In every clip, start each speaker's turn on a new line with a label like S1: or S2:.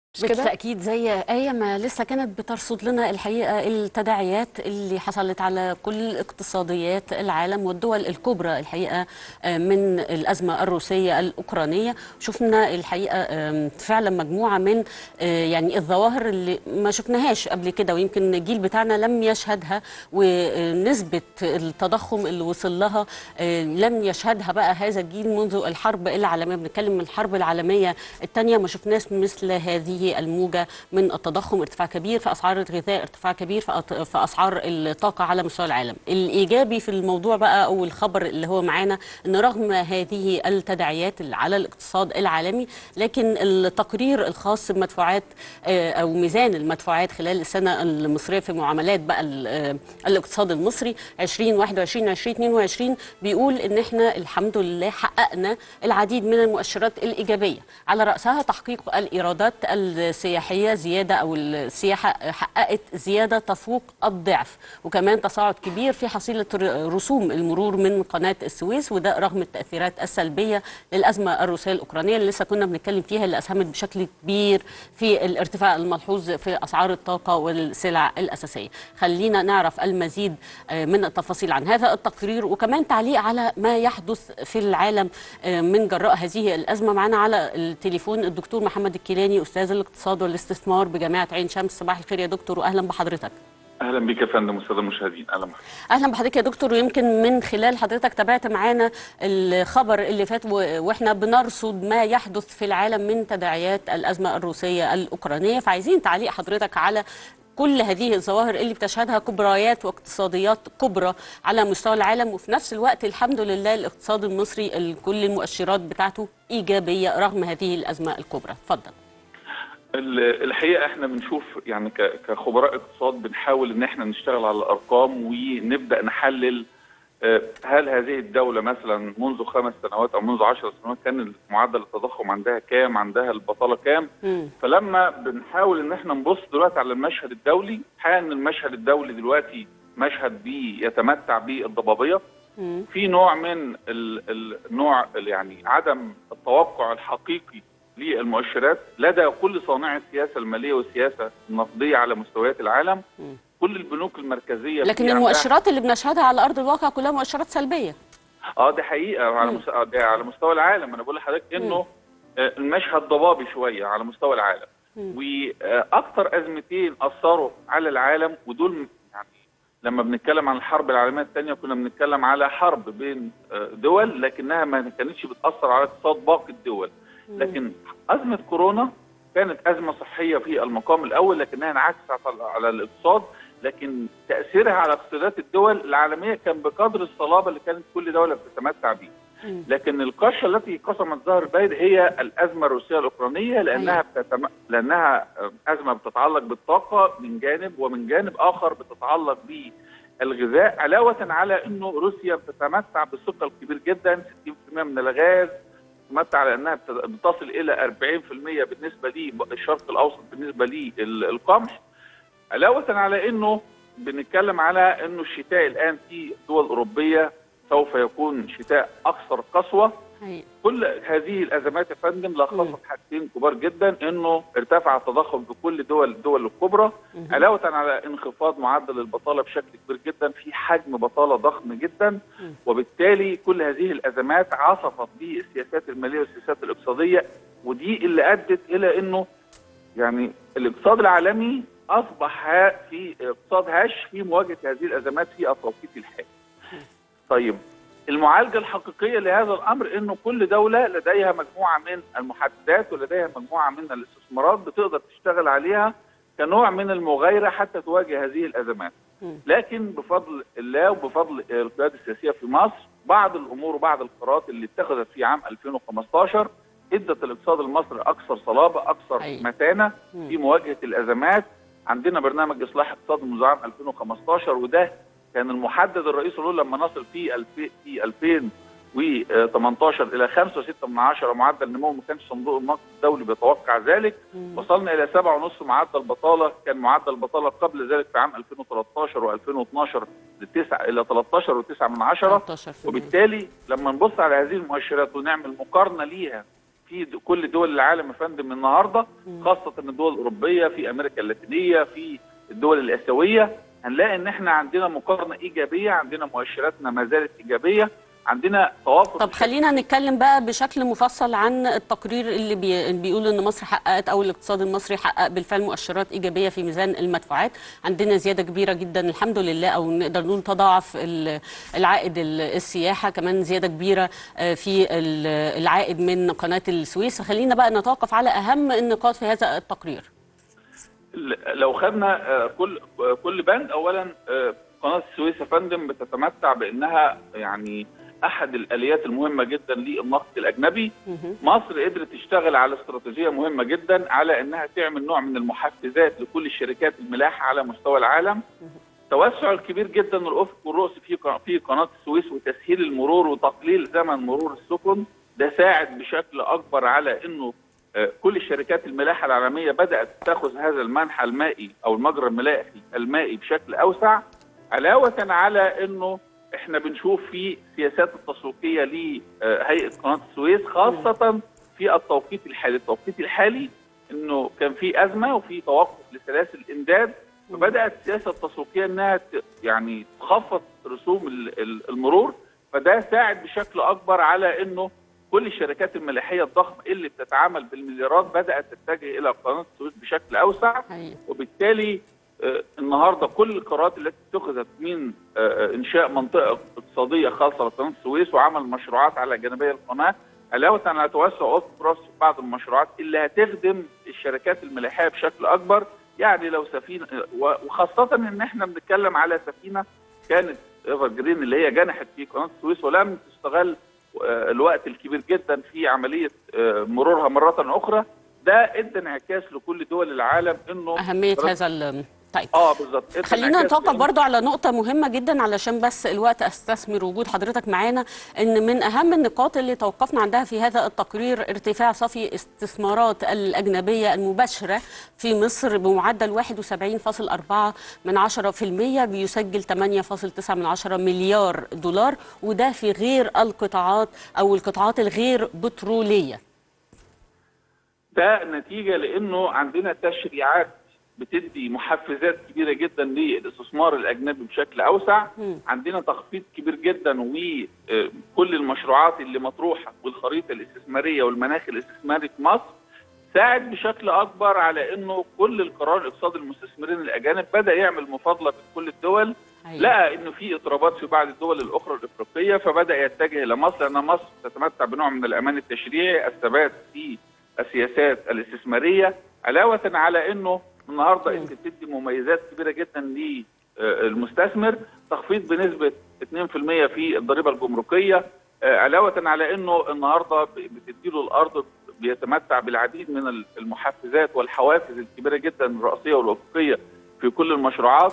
S1: مش كده؟
S2: بالتأكيد زي آية ما لسه كانت بترصد لنا الحقيقة التداعيات اللي حصلت على كل اقتصاديات العالم والدول الكبرى الحقيقة آه، من الأزمة الروسية الأوكرانية شفنا الحقيقة آم، فعلا مجموعة من آه، يعني الظواهر اللي ما شفناهاش قبل كده ويمكن الجيل بتاعنا لم يشهدها ونسبة التضخم اللي وصل لها آه، لم يشهدها بقى هذا الجيل منذ الحرب العالمية بنتكلم من الحرب العالمية الثانية ما شفناش مثل هذه الموجة من التضخم ارتفاع كبير في أسعار الغذاء ارتفاع كبير في أط- في أسعار الطاقة على مستوى العالم الإيجابي في الموضوع بقى أو الخبر اللي هو معانا أن رغم هذه التداعيات على الاقتصاد العالمي لكن التقرير الخاص بمدفوعات آه، أو ميزان المدفوعات خلال السنة المصرية في معاملات بقى ال- آه، الاقتصاد المصري 2021 2022 بيقول ان احنا الحمد لله حققنا العديد من المؤشرات الايجابيه على راسها تحقيق الايرادات السياحيه زياده او السياحه حققت زياده تفوق الضعف وكمان تصاعد كبير في حصيله ر- رسوم المرور من قناه السويس وده رغم التاثيرات السلبيه للازمه الروسيه الاوكرانيه اللي لسه كنا بنتكلم فيها اللي اسهمت بشكل كبير في الارتفاع الملحوظ في اسعار الطاقه والسلع الاساسيه خلينا نعرف المزيد آه، من التفاصيل عن هذا التقرير وكمان تعليق على ما يحدث في العالم آه، من جراء هذه الازمه معنا على التليفون الدكتور محمد الكيلاني استاذ الاقتصاد والاستثمار بجامعه عين شمس صباح الخير يا دكتور واهلا بحضرتك
S3: اهلا بك يا فندم والساده المشاهدين اهلا بك
S2: اهلا بحضرتك يا دكتور ويمكن من خلال حضرتك تابعت معانا الخبر اللي فات و- واحنا بنرصد ما يحدث في العالم من تداعيات الازمه الروسيه الاوكرانيه فعايزين تعليق حضرتك على كل هذه الظواهر اللي بتشهدها كبريات واقتصاديات كبرى على مستوى العالم وفي نفس الوقت الحمد لله الاقتصاد المصري ال- كل المؤشرات بتاعته ايجابيه رغم هذه الازمه الكبرى اتفضل
S3: ال- الحقيقه احنا بنشوف يعني ك- كخبراء اقتصاد بنحاول ان احنا نشتغل على الارقام ونبدا نحلل آه، هل هذه الدوله مثلا منذ خمس سنوات او منذ عشر سنوات كان معدل التضخم عندها كام عندها البطاله كام
S2: مم.
S3: فلما بنحاول ان احنا نبص دلوقتي على المشهد الدولي حقيقة ان المشهد الدولي دلوقتي مشهد بيتمتع بالضبابيه
S2: مم.
S3: في نوع من ال- النوع يعني عدم التوقع الحقيقي للمؤشرات لدى كل صانعي السياسه الماليه والسياسه النقديه على مستويات العالم
S2: مم.
S3: كل البنوك المركزيه
S2: لكن
S3: في عندها-
S2: المؤشرات اللي بنشهدها على ارض الواقع كلها مؤشرات سلبيه
S3: اه دي حقيقه على
S2: مم.
S3: مس... آه، ده على مستوى العالم انا بقول لحضرتك انه آه، المشهد ضبابي شويه على مستوى العالم
S2: مم.
S3: واكثر ازمتين اثروا على العالم ودول يعني لما بنتكلم عن الحرب العالميه الثانيه كنا بنتكلم على حرب بين آه، دول لكنها ما كانتش بتاثر على اقتصاد باقي الدول لكن ازمه كورونا كانت ازمه صحيه في المقام الاول لكنها انعكست على- على الاقتصاد لكن تاثيرها على اقتصادات الدول العالميه كان بقدر الصلابه اللي كانت كل دوله بتتمتع بيه
S2: مم.
S3: لكن القشه التي قسمت ظهر البيض هي الازمه الروسيه الاوكرانيه لانها بتتم... لانها ازمه بتتعلق بالطاقه من جانب ومن جانب اخر بتتعلق بالغذاء علاوه على انه روسيا بتتمتع بثقل كبير جدا 60% من الغاز تتمتع على انها بت- بتصل الى 40% بالنسبه للشرق الاوسط بالنسبه للقمح علاوه على انه بنتكلم على انه الشتاء الان في دول اوروبيه سوف يكون شتاء اكثر قسوه
S2: حقيقي.
S3: كل هذه الازمات يا فندم
S2: مم.
S3: لخصت حاجتين كبار جدا انه ارتفع التضخم في كل دول الدول الكبرى
S2: مهم.
S3: علاوه على انخفاض معدل البطاله بشكل كبير جدا في حجم بطاله ضخم جدا
S2: مم.
S3: وبالتالي كل هذه الازمات عصفت بالسياسات الماليه والسياسات الاقتصاديه ودي اللي ادت الى انه يعني الاقتصاد العالمي اصبح ها- في اقتصاد هش في مواجهه هذه الازمات في التوقيت الحالي. طيب المعالجه الحقيقيه لهذا الامر انه كل دوله لديها مجموعه من المحددات ولديها مجموعه من الاستثمارات بتقدر تشتغل عليها كنوع من المغايره حتى تواجه هذه الازمات.
S2: مم.
S3: لكن بفضل الله وبفضل القياده السياسيه في مصر بعض الامور وبعض القرارات اللي اتخذت في عام 2015 ادت الاقتصاد المصري اكثر صلابه اكثر
S2: حقيقي.
S3: متانه
S2: مم.
S3: في مواجهه الازمات عندنا برنامج اصلاح اقتصادي منذ عام 2015 وده كان المحدد الرئيسي له لما نصل في الف- في 2018 الى 5.6 من عشرة معدل نمو ما كانش صندوق النقد الدولي بيتوقع ذلك
S2: مم.
S3: وصلنا الى 7.5 معدل بطاله كان معدل البطاله قبل ذلك في عام 2013 و2012 لتسعة الى 13 و9 من عشرة
S2: 13%.
S3: وبالتالي لما نبص على هذه المؤشرات ونعمل مقارنه ليها في د- كل دول العالم يا فندم النهارده خاصه الدول الاوروبيه في امريكا اللاتينيه في الدول الاسيويه هنلاقي ان احنا عندنا مقارنه ايجابيه عندنا مؤشراتنا ما زالت ايجابيه عندنا توافق
S2: طب خلينا نتكلم بقى بشكل مفصل عن التقرير اللي بي بيقول ان مصر حققت او الاقتصاد المصري حقق بالفعل مؤشرات ايجابيه في ميزان المدفوعات عندنا زياده كبيره جدا الحمد لله او نقدر نقول تضاعف ال- العائد ال- السياحه كمان زياده كبيره آه، في ال- العائد من قناه السويس خلينا بقى نتوقف على اهم النقاط في هذا التقرير
S3: لو خدنا آه، كل آه، كل بند اولا آه، قناه السويس يا فندم بتتمتع بانها يعني احد الاليات المهمه جدا للنقد الاجنبي
S2: مهم.
S3: مصر قدرت تشتغل على استراتيجيه مهمه جدا على انها تعمل نوع من المحفزات لكل الشركات الملاحه على مستوى العالم التوسع الكبير جدا الافق والرؤس في ق- في قناه السويس وتسهيل المرور وتقليل زمن مرور السفن ده ساعد بشكل اكبر على انه آه، كل الشركات الملاحه العالميه بدات تاخذ هذا المنحى المائي او المجرى الملاحي المائي بشكل اوسع علاوه على انه احنا بنشوف في سياسات التسويقيه لهيئه قناه السويس خاصه في التوقيت الحالي، التوقيت الحالي انه كان في ازمه وفي توقف لسلاسل الامداد فبدات السياسه التسويقيه انها ت- يعني تخفض رسوم ال- ال- المرور فده ساعد بشكل اكبر على انه كل الشركات الملاحيه الضخمه اللي بتتعامل بالمليارات بدات تتجه الى قناه السويس بشكل اوسع
S2: حقيقي.
S3: وبالتالي آه، النهارده كل القرارات التي اتخذت من آه، انشاء منطقه اقتصاديه خاصه لقناه السويس وعمل مشروعات على جانبي القناه علاوه على توسع افق راس في بعض المشروعات اللي هتخدم الشركات الملاحيه بشكل اكبر يعني لو سفينه و- وخاصه ان احنا بنتكلم على سفينه كانت ايفر جرين اللي هي جنحت في قناه السويس ولم تستغل آه، الوقت الكبير جدا في عمليه آه، مرورها مره اخرى ده ادى انعكاس لكل دول العالم انه
S2: اهميه هذا ال- طيب
S3: اه بالظبط ادى
S2: خلينا
S3: انعكاس
S2: نتوقف
S3: لأنه-
S2: برضو على نقطة مهمة جدا علشان بس الوقت استثمر وجود حضرتك معانا ان من اهم النقاط اللي توقفنا عندها في هذا التقرير ارتفاع صافي استثمارات الاجنبية المباشرة في مصر بمعدل 71.4 من 10% بيسجل 8.9 من 10 مليار دولار وده في غير القطاعات او القطاعات الغير بترولية
S3: ده نتيجه لانه عندنا تشريعات بتدي محفزات كبيره جدا للاستثمار الاجنبي بشكل اوسع
S2: مم.
S3: عندنا تخفيض كبير جدا وكل المشروعات اللي مطروحه والخريطه الاستثماريه والمناخ الاستثماري في مصر ساعد بشكل اكبر على انه كل القرار الاقتصادي المستثمرين الاجانب بدا يعمل مفاضله بين كل الدول
S2: حقيقي.
S3: لقى انه في اضطرابات في بعض الدول الاخرى الافريقيه فبدا يتجه الى مصر لان مصر تتمتع بنوع من الامان التشريعي الثبات في السياسات الاستثماريه علاوه على انه النهارده انت بتدي مميزات كبيره جدا للمستثمر تخفيض بنسبه 2% في الضريبه الجمركيه آه، علاوه على انه النهارده بتديله الارض بيتمتع بالعديد من المحفزات والحوافز الكبيره جدا الرئاسيه والافقيه في كل المشروعات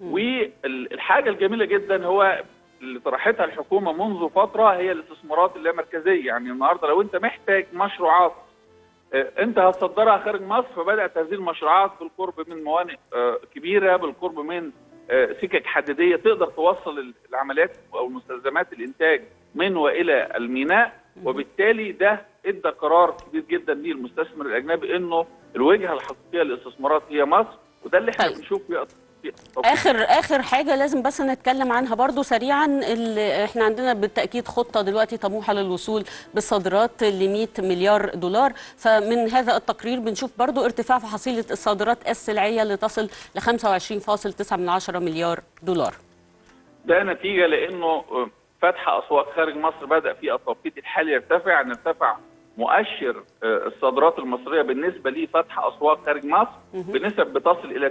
S3: والحاجه الجميله جدا هو اللي طرحتها الحكومه منذ فتره هي الاستثمارات اللامركزيه يعني النهارده لو انت محتاج مشروعات آه، انت هتصدرها خارج مصر فبدات هذه المشروعات بالقرب من موانئ آه، كبيره بالقرب من آه، سكك حديديه تقدر توصل العمليات او مستلزمات الانتاج من والى الميناء وبالتالي ده ادى قرار كبير جدا للمستثمر الاجنبي انه الوجهه الحقيقيه للاستثمارات هي مصر وده اللي احنا
S2: طيب.
S3: بنشوف فيه
S2: اخر اخر حاجه لازم بس نتكلم عنها برضو سريعا اللي احنا عندنا بالتاكيد خطه دلوقتي طموحه للوصول بالصادرات ل 100 مليار دولار فمن هذا التقرير بنشوف برضو ارتفاع في حصيله الصادرات السلعيه اللي تصل ل 25.9 من 10 مليار دولار
S3: ده نتيجه لانه فتح اسواق خارج مصر بدا في التوقيت الحالي يرتفع ان ارتفع مؤشر آه، الصادرات المصريه بالنسبه لفتح اسواق خارج مصر بنسب بتصل الى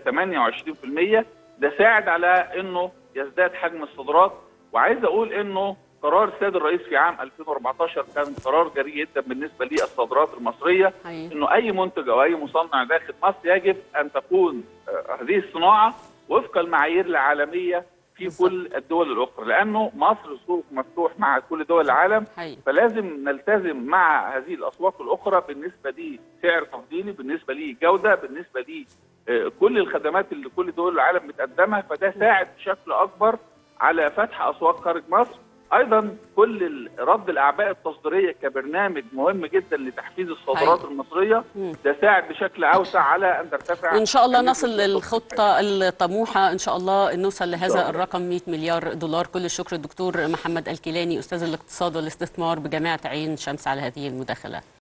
S3: 28% ده ساعد على انه يزداد حجم الصادرات وعايز اقول انه قرار السيد الرئيس في عام 2014 كان قرار جريء جدا بالنسبه للصادرات المصريه
S2: حقيقي.
S3: انه اي منتج او اي مصنع داخل مصر يجب ان تكون آه، هذه الصناعه وفق المعايير العالميه في
S2: بالظبط.
S3: كل الدول الاخرى لانه مصر سوق مفتوح مع كل دول العالم
S2: حقيقي.
S3: فلازم نلتزم مع هذه الاسواق الاخرى بالنسبه لسعر تفضيلي بالنسبه لجوده بالنسبه ل آه، كل الخدمات اللي كل دول العالم بتقدمها فده ساعد بشكل اكبر على فتح اسواق خارج مصر ايضا كل ال- رد الاعباء التصديريه كبرنامج مهم جدا لتحفيز الصادرات
S2: حقيقي.
S3: المصريه
S2: مم.
S3: ده ساعد بشكل اوسع على ان ترتفع
S2: وان شاء الله
S3: نسبة
S2: نصل
S3: التصدير.
S2: للخطه الطموحه ان شاء الله نوصل
S3: شاء
S2: لهذا
S3: الله.
S2: الرقم 100 مليار دولار كل الشكر الدكتور محمد الكيلاني استاذ الاقتصاد والاستثمار بجامعه عين شمس على هذه المداخله